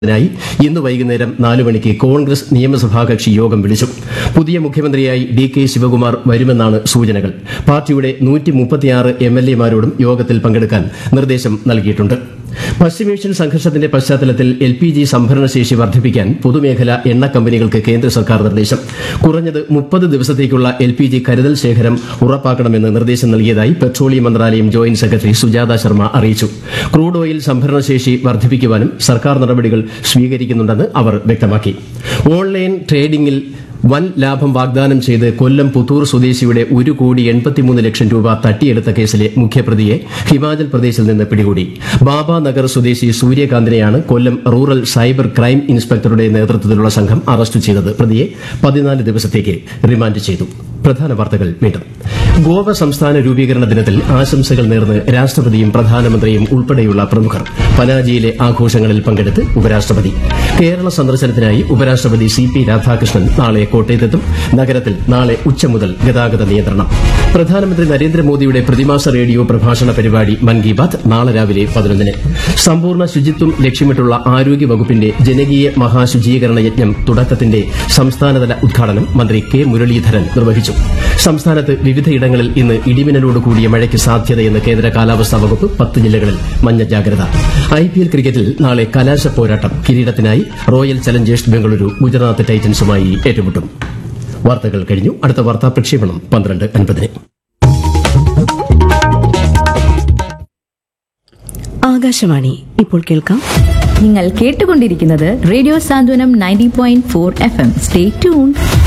ായി ഇന്ന് വൈകുന്നേരം നാല് മണിക്ക് കോൺഗ്രസ് നിയമസഭാ കക്ഷി യോഗം വിളിച്ചു പുതിയ മുഖ്യമന്ത്രിയായി ഡി കെ ശിവകുമാർ വരുമെന്നാണ് സൂചനകൾ പാർട്ടിയുടെ നൂറ്റി മുപ്പത്തിയാറ് എം എൽ എമാരോടും യോഗത്തിൽ പങ്കെടുക്കാൻ നിർദ്ദേശം നൽകിയിട്ടുണ്ട് പശ്ചിമേഷ്യൻ സംഘർഷത്തിന്റെ പശ്ചാത്തലത്തിൽ എൽ പി ജി സംഭരണശേഷി വർദ്ധിപ്പിക്കാൻ പൊതുമേഖലാ എണ്ണ കമ്പനികൾക്ക് കേന്ദ്ര സർക്കാർ നിർദ്ദേശം കുറഞ്ഞത് മുപ്പത് ദിവസത്തേക്കുള്ള എൽ പി ജി കരുതൽ ശേഖരം ഉറപ്പാക്കണമെന്ന് നിർദ്ദേശം നൽകിയതായി പെട്രോളിയം മന്ത്രാലയം ജോയിന്റ് സെക്രട്ടറി സുജാത ശർമ്മ അറിയിച്ചു ക്രൂഡ് ഓയിൽ സംഭരണശേഷി വർദ്ധിപ്പിക്കുവാനും സർക്കാർ നടപടികൾ സ്വീകരിക്കുന്നുണ്ടെന്ന് അവർ വ്യക്തമാക്കി ഓൺലൈൻ ട്രേഡിംഗിൽ വൻ ലാഭം വാഗ്ദാനം ചെയ്ത് കൊല്ലം പുത്തൂർ സ്വദേശിയുടെ ഒരു കോടി എൺപത്തിമൂന്ന് ലക്ഷം രൂപ തട്ടിയെടുത്ത കേസിലെ മുഖ്യപ്രതിയെ ഹിമാചൽ പ്രദേശിൽ നിന്ന് പിടികൂടി ബാബ നഗർ സ്വദേശി സൂര്യകാന്തിനെയാണ് കൊല്ലം റൂറൽ സൈബർ ക്രൈം ഇൻസ്പെക്ടറുടെ നേതൃത്വത്തിലുള്ള സംഘം അറസ്റ്റ് ചെയ്തത് പ്രതിയെ പതിനാല് ദിവസത്തേക്ക് റിമാൻഡ് ചെയ്തു പ്രധാന വാർത്തകൾ വീണ്ടും ഗോവ സംസ്ഥാന രൂപീകരണ ദിനത്തിൽ ആശംസകൾ നേർന്ന് രാഷ്ട്രപതിയും പ്രധാനമന്ത്രിയും ഉൾപ്പെടെയുള്ള പ്രമുഖർ പനാജിയിലെ ആഘോഷങ്ങളിൽ പങ്കെടുത്ത് ഉപരാഷ്ട്രപതി കേരള സന്ദർശനത്തിനായി ഉപരാഷ്ട്രപതി സി പി രാധാകൃഷ്ണൻ നാളെ കോട്ടയത്തെത്തും നഗരത്തിൽ നാളെ ഉച്ച മുതൽ ഗതാഗത നിയന്ത്രണം പ്രധാനമന്ത്രി നരേന്ദ്രമോദിയുടെ പ്രതിമാസ റേഡിയോ പ്രഭാഷണ പരിപാടി മൻ കി ബാത് നാളെ രാവിലെ പതിനൊന്നിന് സമ്പൂർണ്ണ ശുചിത്വം ലക്ഷ്യമിട്ടുള്ള ആരോഗ്യ വകുപ്പിന്റെ ജനകീയ മഹാശുചീകരണ യജ്ഞം തുടക്കത്തിന്റെ സംസ്ഥാനതല ഉദ്ഘാടനം മന്ത്രി കെ മുരളീധരൻ നിർവഹിച്ചു സംസ്ഥാനത്ത് വിവിധയിടങ്ങളിൽ ഇന്ന് ഇടിമിന്നലോട് കൂടിയ മഴയ്ക്ക് സാധ്യതയെന്ന് കേന്ദ്ര കാലാവസ്ഥാ വകുപ്പ് പത്ത് ജില്ലകളിൽ മഞ്ഞ ജാഗ്രത ഐ പി എൽ ക്രിക്കറ്റിൽ നാളെ കലാശ പോരാട്ടം കിരീടത്തിനായി റോയൽ ചലഞ്ചേഴ്സ് ബംഗളൂരു ഗുജറാത്ത് ടൈറ്റൻസുമായി ഏറ്റുമുട്ടും വാർത്തകൾ കഴിഞ്ഞു അടുത്ത വാർത്താ പ്രക്ഷേപണം പന്ത്രണ്ട് അൻപതിന് ആകാശവാണി ഇപ്പോൾ കേൾക്കാം നിങ്ങൾ കേട്ടുകൊണ്ടിരിക്കുന്നത് radio Santhwanam ninety point four F M stay tune